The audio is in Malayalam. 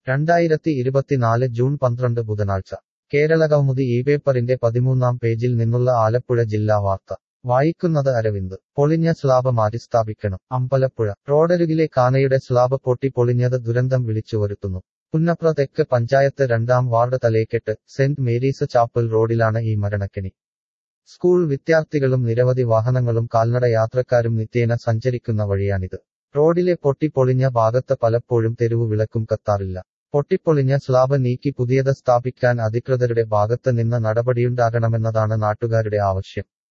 രണ്ടായിരത്തി ഇരുപത്തിനാല് ജൂൺ പന്ത്രണ്ട് ബുധനാഴ്ച കേരളകൗമുദി ഈ പേപ്പറിന്റെ പതിമൂന്നാം പേജിൽ നിന്നുള്ള ആലപ്പുഴ ജില്ലാ വാർത്ത വായിക്കുന്നത് അരവിന്ദ് പൊളിഞ്ഞ സ്ലാബ് മാറ്റിസ്ഥാപിക്കണം അമ്പലപ്പുഴ റോഡരുകിലെ കാനയുടെ സ്ലാബ് പൊട്ടി പൊളിഞ്ഞത് ദുരന്തം വിളിച്ചുവരുത്തുന്നു പുന്നപ്ര തെക്ക് പഞ്ചായത്ത് രണ്ടാം ward Thalekkettu saint Mary's chapel റോഡിലാണ് ഈ മരണക്കെണി സ്കൂൾ വിദ്യാർത്ഥികളും നിരവധി വാഹനങ്ങളും കാൽനട യാത്രക്കാരും നിത്യേന സഞ്ചരിക്കുന്ന വഴിയാണിത് റോഡിലെ പൊട്ടിപ്പൊളിഞ്ഞ ഭാഗത്ത് പലപ്പോഴും തെരുവു വിളക്കും കത്താറില്ല പൊട്ടിപ്പൊളിഞ്ഞ സ്ലാബ് നീക്കി പുതിയത് സ്ഥാപിക്കാൻ അധികൃതരുടെ ഭാഗത്ത് നിന്ന് നടപടിയുണ്ടാകണമെന്നതാണ് നാട്ടുകാരുടെ ആവശ്യം